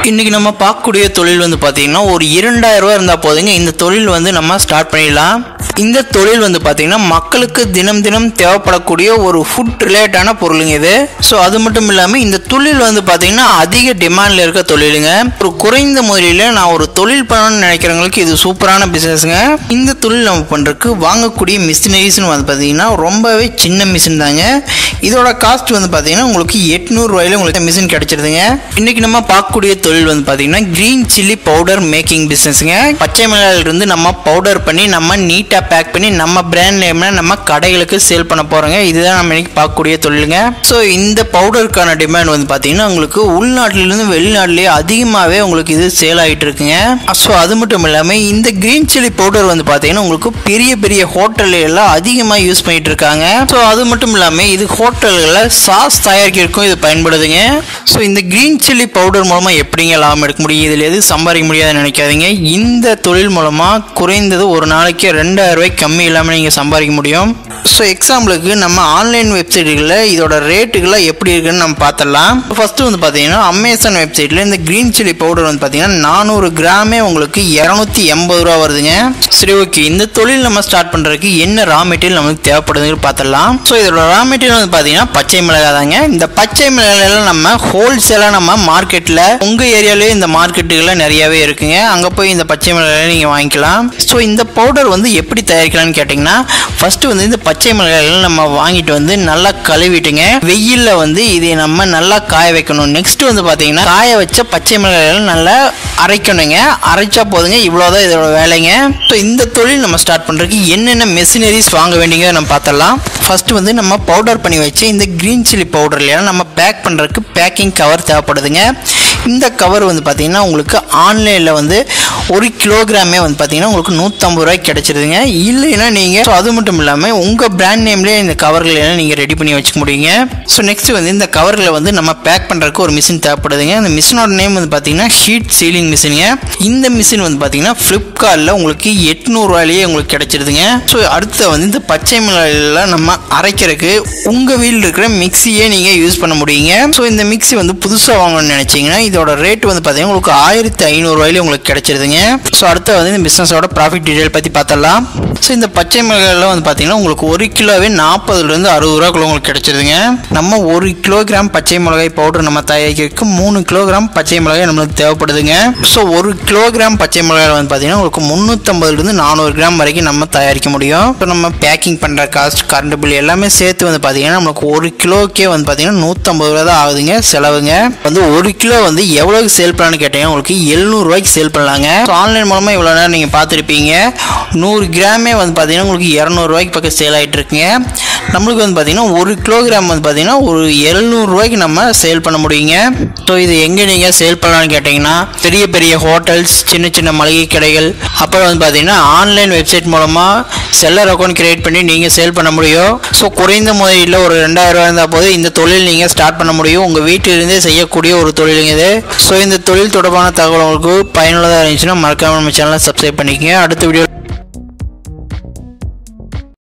இன்னைக்கு நம்ம பார்க்கக்கூடிய தொழில் வந்து பார்த்தீங்கன்னா ஒரு இரண்டாயிரம் ரூபாய் இருந்தால் போதுங்க இந்த தொழில் வந்து நம்ம ஸ்டார்ட் பண்ணிடலாம் இந்த தொழில் வந்து பார்த்தீங்கன்னா மக்களுக்கு தினம் தினம் தேவைப்படக்கூடிய ஒரு ஃபுட் ரிலேட்டான பொருளுங்க இது ஸோ அது மட்டும் இல்லாமல் இந்த தொழில் வந்து பார்த்தீங்கன்னா அதிக டிமாண்டில் இருக்க தொழிலுங்க ஒரு குறைந்த முதலில் நான் ஒரு தொழில் பண்ணணும்னு நினைக்கிறவங்களுக்கு இது சூப்பரான பிஸ்னஸ்ங்க இந்த தொழில் நம்ம பண்ணுறதுக்கு வாங்கக்கூடிய மிஷினரிஸ்னு வந்து பார்த்தீங்கன்னா ரொம்பவே சின்ன மிஷின் தாங்க இதோட காஸ்ட் வந்து பார்த்தீங்கன்னா உங்களுக்கு எட்நூறுவாயில உங்களுக்கு மிஷின் கிடைச்சிருதுங்க இன்னைக்கு நம்ம பார்க்கக்கூடிய தொழில் வந்து பார்த்தீங்கன்னா க்ரீன் சில்லி பவுடர் மேக்கிங் பிஸ்னஸ்ங்க பச்சை மிளகாயில இருந்து நம்ம பவுடர் பண்ணி நம்ம நீட்டாக பேக் பண்ணி நம்ம பிராண்ட் நேம்ல நம்ம கடைகளுக்கு சேல் பண்ண போகிறோங்க இதுதான் நம்ம இன்னைக்கு பார்க்கக்கூடிய தொழிலுங்க ஸோ இந்த பவுடருக்கான டிமாண்ட் வந்து பார்த்தீங்கன்னா உங்களுக்கு உள்நாட்டிலிருந்து வெளிநாட்டிலேயே அதிகமாகவே உங்களுக்கு இது சேல் ஆகிட்டு இருக்குங்க ஸோ அது மட்டும் இல்லாமல் இந்த க்ரீன் சில்லி பவுடர் வந்து பார்த்தீங்கன்னா உங்களுக்கு பெரிய பெரிய ஹோட்டல்ல எல்லாம் அதிகமாக யூஸ் பண்ணிட்டு இருக்காங்க ஸோ அது மட்டும் இல்லாமல் இது ஹோட்டல்களில் சாஸ் தயாரிக்கிறதுக்கும் இது பயன்படுதுங்க ஸோ இந்த க்ரீன் சில்லி பவுடர் மூலமாக எப்படிங்க லாபம் எடுக்க முடியும் இதில் எது சம்பாதிக்க முடியாதுன்னு நினைக்காதீங்க இந்த தொழில் மூலமாக குறைந்தது ஒரு நாளைக்கு ரெண்டாயிரம் ரூபாய் கம்மி இல்லாமல் நீங்கள் சம்பாதிக்க முடியும் ஸோ எக்ஸாம்பிளுக்கு நம்ம ஆன்லைன் வெப்சைட்டுகளில் இதோட ரேட்டுகள்லாம் எப்படி இருக்குன்னு நம்ம பார்த்துடலாம் ஃபஸ்ட்டு வந்து பார்த்தீங்கன்னா அமேசான் வெப்சைட்டில் இந்த க்ரீன் சில்லி பவுடர் வந்து பார்த்தீங்கன்னா நானூறு கிராமே உங்களுக்கு இரநூத்தி எண்பது ரூபா வருதுங்க சரி ஓகே இந்த தொழில் நம்ம ஸ்டார்ட் பண்ணுறதுக்கு என்ன ரா மெட்டீரியல் நமக்கு தேவைப்படுதுன்னு பார்த்துடலாம் ஸோ இதோட ரா மெட்டீரியல் வந்து பார்த்தீங்கன்னா பச்சை மிளகாய் தாங்க இந்த பச்சை மிளகாயெல்லாம் நம்ம ஹோல்சேலாக நம்ம மார்க்கெட்டில் உங்கள் ஏரியாலேயே இந்த மார்க்கெட்டுகளில் நிறையவே இருக்குங்க அங்கே போய் இந்த பச்சை மிளகாய் நீங்கள் வாங்கிக்கலாம் ஸோ இந்த பவுடர் வந்து எப்படி தயாரிக்கலாம்னு கேட்டிங்கன்னா ஃபஸ்ட்டு வந்து இந்த பச்சை மிளகாய்கள் நம்ம வாங்கிட்டு வந்து நல்லா கழுவிட்டுங்க வெயிலில் வந்து இதை நம்ம நல்லா காய வைக்கணும் நெக்ஸ்ட் வந்து பார்த்தீங்கன்னா காய வச்ச பச்சை மிளகாய்கள் நல்லா அரைக்கணுங்க அரைச்சா போதுங்க இவ்வளோதான் இதோட வேலைங்க ஸோ இந்த தொழில் நம்ம ஸ்டார்ட் பண்ணுறதுக்கு என்னென்ன மெஷினரிஸ் வாங்க வேண்டியங்க நம்ம பார்த்தலாம் ஃபஸ்ட்டு வந்து நம்ம பவுடர் பண்ணி வச்சு இந்த க்ரீன் சில்லி பவுடர் இல்லையா நம்ம பேக் பண்ணுறதுக்கு பேக்கிங் கவர் தேவைப்படுதுங்க இந்த கவர் வந்து பார்த்தீங்கன்னா உங்களுக்கு ஆன்லைனில் வந்து ஒரு கிலோகிராமே வந்து பார்த்தீங்கன்னா உங்களுக்கு நூற்றம்பது ரூபாய்க்கு கிடச்சிருதுங்க இல்லைன்னா நீங்கள் ஸோ அது மட்டும் இல்லாமல் உங்கள் பிராண்ட் நேம்லேயே இந்த கவர்களை எல்லாம் நீங்கள் ரெடி பண்ணி வச்சுக்க முடியுங்க ஸோ நெக்ஸ்ட் வந்து இந்த கவர்களை வந்து நம்ம பேக் பண்ணுறதுக்கு ஒரு மிஷின் தேவைப்படுதுங்க இந்த மிஷினோட நேம் வந்து பார்த்தீங்கன்னா ஹீட் சீலிங் மிஷினுங்க இந்த மிஷின் வந்து பார்த்தீங்கன்னா ஃப்ளிப்கார்ட்டில் உங்களுக்கு எட்நூறுவாயிலேயே உங்களுக்கு கிடச்சிருதுங்க ஸோ அடுத்து வந்து இந்த பச்சை மிளகாயில் நம்ம அரைக்கிறதுக்கு உங்கள் வீட்டில் இருக்கிற மிக்சியே நீங்கள் யூஸ் பண்ண முடியுங்க ஸோ இந்த மிக்சி வந்து புதுசாக வாங்கணும்னு நினச்சிங்கன்னா இதோட ரேட் வந்து பார்த்தீங்கன்னா உங்களுக்கு ஆயிரத்தி ஐநூறுரூவாயிலே உங்களுக்கு கிடச்சிருதுங்க ஸோ அடுத்து வந்து இந்த பிஸ்னஸோட ப்ராஃபிட் டீடைல் பற்றி பார்த்தலாம் ஸோ இந்த பச்சை மிளகாயில் வந்து பார்த்தீங்கன்னா உங்களுக்கு ஒரு கிலோவே நாற்பதுலேருந்து அறுபது ரூபாக்குள்ள உங்களுக்கு கிடச்சிருதுங்க நம்ம ஒரு கிலோகிராம் பச்சை மிளகாய் பவுடர் நம்ம தயாரிக்கிறதுக்கு மூணு கிலோகிராம் பச்சை மிளகாய் நம்மளுக்கு தேவைப்படுதுங்க ஸோ ஒரு கிலோகிராம் பச்சை மிளகாய் வந்து பார்த்தீங்கன்னா உங்களுக்கு முந்நூற்றம்பதுலேருந்து நானூறு கிராம் வரைக்கும் நம்ம தயாரிக்க முடியும் ஸோ நம்ம பேக்கிங் பண்ணுற காஸ்ட் கரண்ட் பில் எல்லாமே சேர்த்து வந்து பார்த்தீங்கன்னா நம்மளுக்கு ஒரு கிலோக்கே வந்து பார்த்தீங்கன்னா நூற்றம்பது ரூபா தான் ஆகுதுங்க செலவுங்க வந்து ஒரு கிலோ வந்து எவ்வளோக்கு சேல் பண்ணலான்னு கேட்டீங்கன்னா உங்களுக்கு எழுநூறுவாய்க்கு சேல் பண்ணலாங்க ஸோ ஆன்லைன் மூலமாக இவ்வளோ நேரம் நீங்கள் பார்த்துருப்பீங்க நூறு கிராமே வந்து பார்த்தீங்கன்னா உங்களுக்கு இரநூறுவாய்க்கு பக்கம் சேல் ஆகிட்டு இருக்குங்க நம்மளுக்கு வந்து பார்த்தீங்கன்னா ஒரு கிலோகிராம் வந்து பார்த்தீங்கன்னா ஒரு எழுநூறுவாய்க்கு நம்ம சேல் பண்ண முடியுங்க ஸோ இது எங்கே நீங்கள் சேல் பண்ணலாம்னு கேட்டிங்கன்னா பெரிய பெரிய ஹோட்டல்ஸ் சின்ன சின்ன மளிகை கடைகள் அப்புறம் வந்து பார்த்தீங்கன்னா ஆன்லைன் வெப்சைட் மூலமாக செல்லர் அக்கௌண்ட் கிரியேட் பண்ணி நீங்கள் சேல் பண்ண முடியும் ஸோ குறைந்த முதலீட்டில் ஒரு ரெண்டாயிரம் ரூபாய் இருந்தால் போது இந்த தொழில் நீங்கள் ஸ்டார்ட் பண்ண முடியும் உங்கள் வீட்டிலிருந்தே செய்யக்கூடிய ஒரு தொழிலுங்க இது ஸோ இந்த தொழில் தொடர்பான தகவல் உங்களுக்கு பயனுள்ளதாக இருந்துச்சுன்னா மறக்காம நம்ம சேனலை சப்ஸ்கிரைப் பண்ணிக்கங்க அடுத்த வீடியோ